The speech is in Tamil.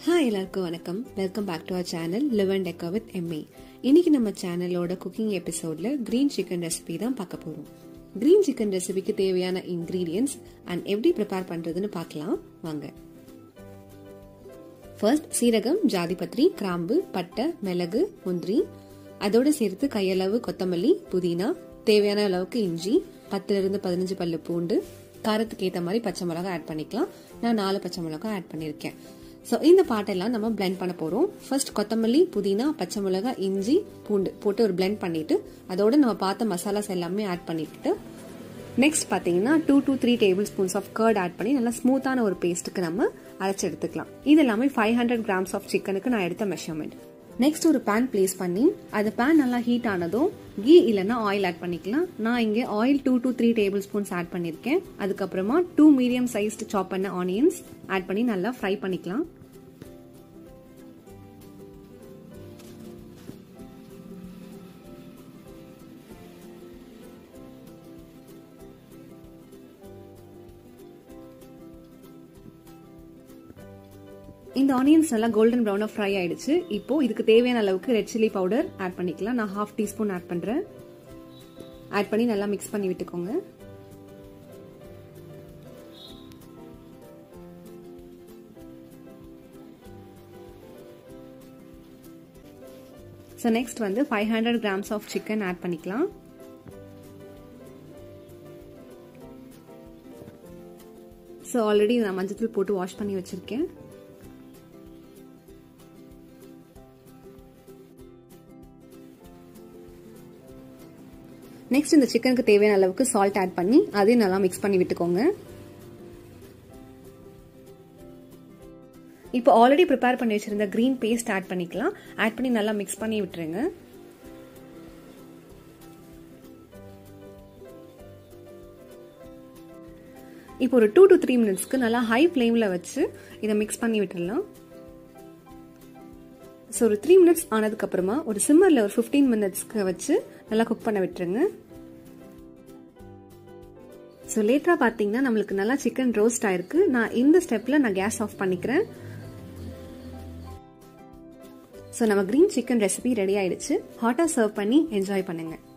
ஹாய் எல்லாருக்கும் வணக்கம் welcome back to our channel live and decker with M A இன்னைக்கு நம்ம சேனலோட குக்கிங் எபிசோட்ல கிரீன் சிக்கன் ரெசிபி தான் பார்க்க போறோம் கிரீன் சிக்கன் ரெசிபிக்கு தேவையான இன்கிரீடியன்ஸ் அண்ட் எப்படி ப்ரிப்பேர் பண்றதுன்னு பார்க்கலாம் வாங்க ஃபர்ஸ்ட் சீரகம் ஜாதிபத்ரி கிராம்பு பட்டை மிளகு முந்திரி அதோட சேர்த்து கையளவு கொத்தமல்லி புதினா தேவையான அளவுக்கு இஞ்சி பத்துல இருந்து பதினஞ்சு பல்லு பூண்டு காரத்துக்கு ஏற்ற மாதிரி பச்சை மிளகா ஆட் பண்ணிக்கலாம் நான் நாலு பச்சை மிளகா ஆட் பண்ணியிருக்கேன் ஸோ இந்த பாட்டெல்லாம் நம்ம பிளெண்ட் பண்ண போகிறோம் ஃபர்ஸ்ட் கொத்தமல்லி புதினா பச்சை மிளகா இஞ்சி பூண்டு போட்டு ஒரு பிளெண்ட் பண்ணிட்டு அதோட நம்ம பார்த்த மசாலாஸ் எல்லாமே ஆட் பண்ணிட்டு நெக்ஸ்ட் பார்த்தீங்கன்னா two two three tablespoons of curd add பண்ணி நல்லா ஸ்மூத்தான ஒரு பேஸ்ட்டுக்கு நம்ம அரைச்சி எடுத்துக்கலாம் இது எல்லாமே ஃபைவ் ஹண்ட்ரட் கிராம்ஸ் ஆஃப் சிக்கனுக்கு நான் எடுத்த மெஷர்மெண்ட் நெக்ஸ்ட் ஒரு பேன் பிளேஸ் பண்ணி அது பேன் நல்லா ஹீட் ஆனதும் கீ இல்லைன்னா ஆயில் ஆட் பண்ணிக்கலாம் நான் இங்கே oil two two three tablespoons add பண்ணியிருக்கேன் அதுக்கப்புறமா டூ மீடியம் சைஸ்டு சாப் பண்ண ஆனியன்ஸ் ஆட் பண்ணி நல்லா ஃப்ரை பண்ணிக்கலாம் இந்த ஆனியன்ஸ் நல்லா கோல்டன் ப்ரௌனாக ஃப்ரை ஆயிடுச்சு இப்போ இதுக்கு தேவையான அளவுக்கு ரெட் சில்லி பவுடர் ஆட் பண்ணிக்கலாம் நான் ஹாஃப் டீஸ்பூன் ஆட் பண்ணுறேன் ஆட் பண்ணி நல்லா மிக்ஸ் பண்ணி விட்டுக்கோங்க ஸோ நெக்ஸ்ட் வந்து five hundred grams of chicken add பண்ணிக்கலாம் ஸோ ஆல்ரெடி நான் மஞ்சத்தூள் போட்டு வாஷ் பண்ணி வச்சுருக்கேன் நெக்ஸ்ட் இந்த சிக்கனுக்கு தேவையான அளவுக்கு சால்ட் ஆட் பண்ணி அதையும் நல்லா மிக்ஸ் பண்ணி விட்டுக்கோங்க இப்போ ஆல்ரெடி ப்ரிப்பேர் பண்ணி வச்சிருந்த க்ரீன் பேஸ்ட் ஆட் பண்ணிக்கலாம் ஆட் பண்ணி நல்லா மிக்ஸ் பண்ணி விட்டுருங்க இப்போ ஒரு டூ டு த்ரீ மினிட்ஸ்க்கு நல்லா ஹை ஃப்ளேமில் வச்சு இதை மிக்ஸ் பண்ணி விட்டுடலாம் ஸோ ஒரு த்ரீ மினிட்ஸ் ஆனதுக்கப்புறமா ஒரு சிம்மரில் ஒரு ஃபிஃப்டீன் மினிட்ஸ்க்கு வச்சு நல்லா குக் பண்ண விட்டுருங்க ஸோ லேட்டராக பார்த்தீங்கன்னா நம்மளுக்கு நல்லா சிக்கன் ரோஸ்ட் ஆயிருக்கு நான் இந்த ஸ்டெப்பில் நான் கேஸ் ஆஃப் பண்ணிக்கிறேன் ஸோ நம்ம க்ரீன் சிக்கன் ரெசிபி ரெடி ஆயிடுச்சு ஹாட்டாக சர்வ் பண்ணி என்ஜாய் பண்ணுங்கள்